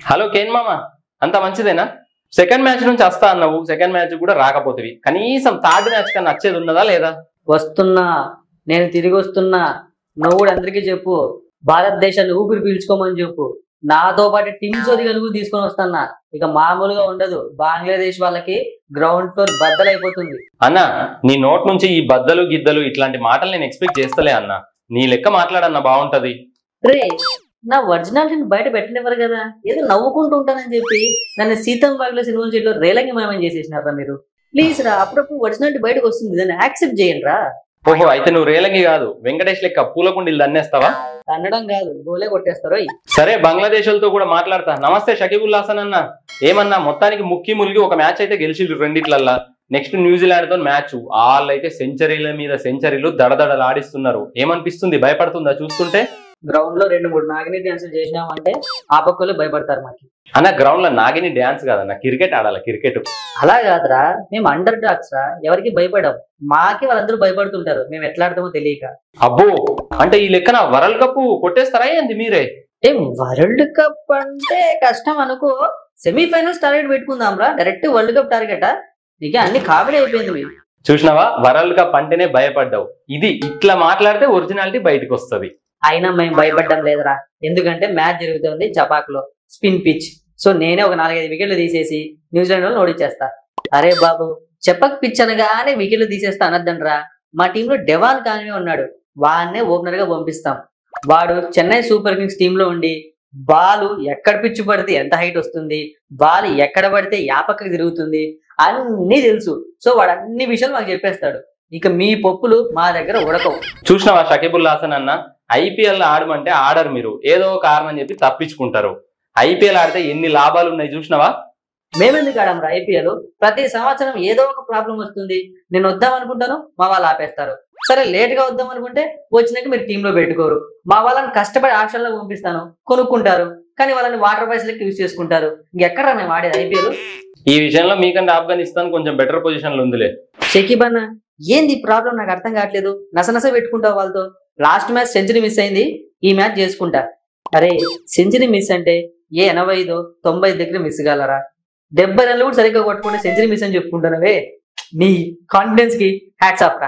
Hello Kane మామ అంత మంచిదేనా సెకండ్ మ్యాచ్ నుంచి వస్తా అన్నావు సెకండ్ మ్యాచ్ కూడా రాకపోతుంది కనీసం థర్డ్ మ్యాచ్ కన్నా నచ్చేది ఉన్నదా లేదా వస్తున్నా నేను తిరిగి వస్తున్నా నువ్వు కూడా అందరికీ చెప్పు భారతదేశాన్ని ఊపిరి పీల్చుకోమని చెప్పు నాతో పాటు టీమ్స్ కనుక తీసుకొని వస్తున్నా ఇక మామూలుగా ఉండదు బంగ్లాదేశ్ వాళ్ళకి గ్రౌండ్ ఫ్లోర్ బద్దలైపోతుంది అన్న నీ నోట్ నుంచి ఈ బద్దలు గిద్దలు ఇట్లాంటి మాటలు నేను ఎక్స్పెక్ట్ చేస్తలే అన్న నీ లెక్క మాట్లాడన్న బాగుంటది రే నా ఒరిజినాలిటీని బయట పెట్టనివ్వరు కదా ఏదో నవ్వుకుంటూ ఉంటానని చెప్పి నన్ను సీతం బాగుల సినిమా చెట్లు రేలంగి మాయం చేసేసినారా మీరు ప్లీజ్ రా అప్పుడప్పుడు ఒరిజినాలిటీ బయటకు వస్తుంది దాన్ని యాక్సెప్ట్ చేయండి రా ఓహో అయితే నువ్వు రేలంగి కాదు వెంకటేష్ లెక్క పూలకుండీలు దన్నేస్తావా అనడం కాదు గోలే కొట్టేస్తారు ఓయ్. సరే బంగ్లాదేశ్లతో కూడా మాట్లాడతా నమస్తే షకీబుల్ హాసన్ అన్న ఏమన్నా మొత్తానికి ముక్కి ములిగి ఒక మ్యాచ్ అయితే గెలిచిల్లు రెండిట్లల్లా నెక్స్ట్ న్యూజిలాండ్ తో మ్యాచ్ వాళ్ళైతే సెంచరీల మీద సెంచరీలు దడదడలు ఆడిస్తున్నారు ఏమనిపిస్తుంది భయపడుతుందా చూస్తుంటే గ్రౌండ్ లో రెండు మూడు నాగిని డాన్సులు చేసినామంటే ఆ పక్కలు భయపడతారు మాకి అన్న గ్రౌండ్ లో నాగిని డాన్స్ కాదన్న క్రికెట్ ఆడాలి క్రికెట్ అలా కాదురా మేము అండర్ డాగ్స్ రా ఎవరికి భయపడం మాకి వాళ్ళందరూ భయపడుతుంటారు మేము ఎట్లా ఆడతామో తెలియక అబ్బో అంటే ఈ లెక్కన వరల్డ్ కప్ కొట్టేస్తారా ఏంది మీరే ఏం వరల్డ్ కప్ అంటే కష్టం అనుకో సెమీఫైనల్స్ టార్గెట్ పెట్టుకుందాం రా డైరెక్ట్ వరల్డ్ కప్ టార్గెటా నీకే అన్ని కామెడీ అయిపోయింది మీరు చూసినావా వరల్డ్ కప్ అంటేనే భయపడ్డావు ఇది ఇట్లా మాట్లాడితే ఒరిజినాలిటీ బయటకు వస్తది అయినా మేము భయపడడం లేదురా ఎందుకంటే మ్యాచ్ జరుగుతుంది జపాక్ లో స్పిన్ పిచ్ సో నేనే ఒక నాలుగైదు వికెట్లు తీసేసి న్యూజిలాండ్ వాళ్ళు ఓడిచ్చేస్తా అరే బాబు చెప్పక్ పిచ్ అనగానే వికెట్లు తీసేస్తా అనద్దండ్రా మా టీంలో డెవాన్ కాన్వే ఉన్నాడు వాడినే ఓపెనర్ గా పంపిస్తాం వాడు చెన్నై సూపర్ కింగ్స్ టీమ్ లో ఉండి బాల్ ఎక్కడ పిచ్చు పడితే ఎంత హైట్ వస్తుంది బాల్ ఎక్కడ పడితే యా పక్కకి తిరుగుతుంది అన్నీ తెలుసు సో వాడు అన్ని విషయాలు మాకు చెప్పేస్తాడు ఇక మీ పప్పులు మా దగ్గర ఉడకవు చూసినావా షకీబుల్ హాసన్ అన్న ఐపీఎల్ ఆడమంటే ఆడరు మీరు ఏదో కారణం చెప్పి తప్పించుకుంటారు ఐపీఎల్ ఆడితే ఎన్ని లాభాలు ఉన్నాయి చూసినావా మేమెందుకు ఆడాం ఐపీఎల్ ప్రతి సంవత్సరం ఏదో ఒక ప్రాబ్లం వస్తుంది నేను వద్దాం అనుకుంటాను మా వాళ్ళు ఆపేస్తారు సరే లేట్ గా వద్దాం అనుకుంటే వచ్చినాక మీరు టీంలో పెట్టుకోరు మా వాళ్ళని కష్టపడి ఆప్షన్లో పంపిస్తాను కొనుక్కుంటారు కానీ వాళ్ళని వాటర్ పైసలకి యూజ్ చేసుకుంటారు ఇంకెక్కడ మేము ఆడేది ఐపీఎల్ ఈ విషయంలో మీకంటే ఆఫ్ఘనిస్తాన్ కొంచెం బెటర్ పొజిషన్ లో ఉందిలే షకీబ్ అన్న ఏంది ప్రాబ్లం నాకు అర్థం కావట్లేదు నసనస పెట్టుకుంటావు వాళ్ళతో లాస్ట్ మ్యాచ్ సెంచరీ మిస్ అయింది ఈ మ్యాచ్ చేసుకుంటా అరే సెంచరీ మిస్ అంటే ఏ ఎనభై ఐదో తొంభై ఐదు దగ్గర మిస్ కాలరా డెబ్బై రన్లు కూడా సరిగ్గా కొట్టుకుంటే సెంచరీ మిస్ అని చెప్పుకుంటానవే నీ కాన్ఫిడెన్స్ కి హ్యాట్స్ ఆఫ్ రా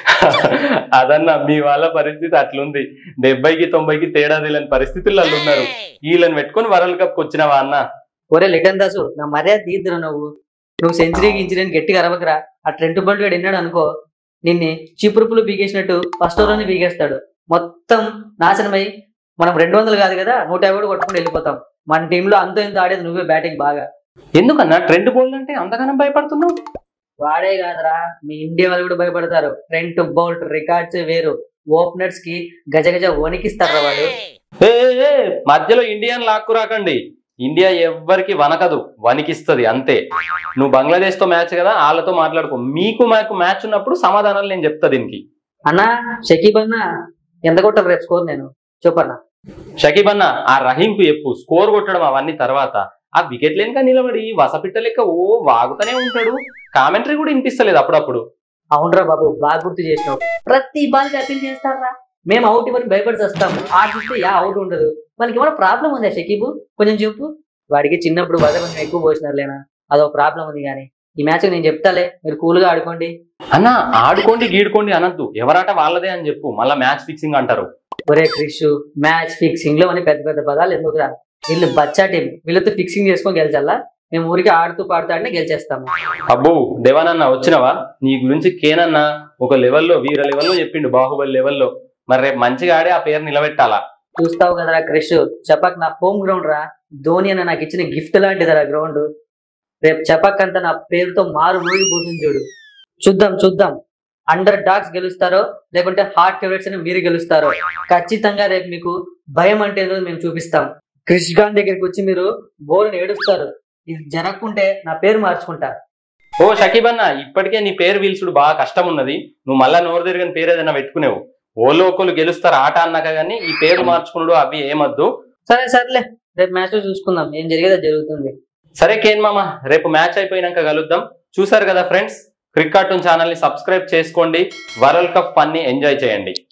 అదన్న మీ వాళ్ళ పరిస్థితి అట్లుంది డెబ్బైకి తొంభైకి తేడా తెలియని పరిస్థితుల్లో వాళ్ళు ఉన్నారు వీళ్ళని పెట్టుకొని వరల్డ్ కప్ వచ్చినావా అన్న ఒరే లిటన్ దాసు నా మర్యాద తీద్దురా నువ్వు నువ్వు సెంచరీకి ఇన్సిడెంట్ గట్టిగా అరవకరా ఆ ట్రెంట్ బంట్ గడు విన్నాడు అనుకో నిన్ను చిపురుపులు పీకేసినట్టు ఫస్ట్ ఓవర్లోనే పీకేస్తాడు మొత్తం నాశనమై మనం రెండు వందలు కాదు కదా నూట యాభై కూడా కొట్టుకుని వెళ్ళిపోతాం మన టీంలో అంతో ఇంత ఆడేది నువ్వే బ్యాటింగ్ బాగా ఎందుకన్నా ట్రెండ్ బౌల్ అంటే అంతగానం భయపడుతున్నావు వాడే కాదురా మీ ఇండియా వాళ్ళు కూడా భయపడతారు ట్రెంట్ బౌల్ట్ రికార్డ్స్ వేరు ఓపెనర్స్ కి గజ గజ వణికిస్తారా వాడు ఏ ఏ, ఏ, మధ్యలో ఇండియన్ లాక్కు రాకండి ఇండియా ఎవ్వరికి వనకదు వణికిస్తుంది అంతే నువ్వు బంగ్లాదేశ్ తో మ్యాచ్ కదా వాళ్ళతో మాట్లాడుకో మీకు మాకు మ్యాచ్ ఉన్నప్పుడు సమాధానాలు నేను చెప్తా దీనికి అన్నా షకీబ్ అన్న ఎంత కొట్టారు రేపు స్కోర్ నేను చెప్పన్నా షకీబ్ అన్న ఆ రహీంకు చెప్పు స్కోర్ కొట్టడం అవన్నీ తర్వాత ఆ వికెట్ లేనిక నిలబడి వసపిట్ట లెక్క ఓ వాగుతూనే ఉంటాడు కామెంటరీ కూడా వినిపిస్తలేదు అప్పుడప్పుడు అవునరా బాబు బాగా గుర్తు చేసినావు ప్రతి బాల్ కి అప్పీల్ చేస్తారా మేము అవుట్ ఇవ్వని భయపడి వస్తాము ఆ చూస్తే యా అవుట్ ఉండదు వాళ్ళకి ఏమైనా ప్రాబ్లం ఉందా షకీబు కొంచెం చెప్పు వాడికి చిన్నప్పుడు వద కొంచెం ఎక్కువ పోసినారు లేనా అదొక ప్రాబ్లం ఉంది కానీ ఈ మ్యాచ్ నేను చెప్తాలే మీరు కూల్ గా ఆడుకోండి అన్న ఆడుకోండి గీడుకోండి అనద్దు ఎవరాట వాళ్ళదే అని చెప్పు మళ్ళీ మ్యాచ్ ఫిక్సింగ్ అంటారు ఒరే క్రిష్ మ్యాచ్ ఫిక్సింగ్ లో అని పెద్ద పెద్ద పదాలు ఎందుకురా వీళ్ళు బచ్చా టీం వీళ్ళతో ఫిక్సింగ్ చేసుకొని గెలిచాలా మేము ఊరికి ఆడుతూ పాడుతూ ఆడినా గెలిచేస్తాము అబ్బో దేవానన్న వచ్చినవా నీ గురించి కేనన్న ఒక లెవెల్లో వీర లెవెల్లో చెప్పిండు బాహుబలి లెవెల్లో మరి రేపు మంచిగా ఆడి ఆ పేరు నిలబెట్టాలా చూస్తావు కదరా క్రిష్ చెప్పక్ నా హోమ్ గ్రౌండ్ రా ధోని అన్న నాకు ఇచ్చిన గిఫ్ట్ లాంటిదిరా గ్రౌండ్ రేపు చెప్పక్ అంతా నా పేరుతో మారు మూగిపోతుంది చూడు చూద్దాం చూద్దాం అండర్ డాగ్స్ గెలుస్తారో లేకుంటే హార్ట్ ఫేవరెట్స్ అని మీరు గెలుస్తారో ఖచ్చితంగా రేపు మీకు భయం అంటే ఏదో మేము చూపిస్తాం క్రిష్ గాన్ దగ్గరికి వచ్చి మీరు బోర్ని ఏడుస్తారు ఇది జరగకుంటే నా పేరు మార్చుకుంటా ఓ షకీబ్ అన్న ఇప్పటికే నీ పేరు వీల్చుడు బాగా కష్టం ఉన్నది నువ్వు మళ్ళా నోరు తిరిగిన పేరు ఏదైనా పెట్టుకునేవు ఓలో ఒకళ్ళు గెలుస్తారు ఆట అన్నాక గానీ ఈ పేరు మార్చుకున్నాడు అవి ఏమద్దు సరే సర్లే రేపు మ్యాచ్ చూసుకుందాం ఏం జరిగేదో జరుగుతుంది సరే కేన్ మామ రేపు మ్యాచ్ అయిపోయినాక కలుద్దాం చూసారు కదా ఫ్రెండ్స్ క్రికెట్ ఛానల్ ని సబ్స్క్రైబ్ చేసుకోండి వరల్డ్ కప్ ఫన్ ని ఎంజాయ్ చేయండి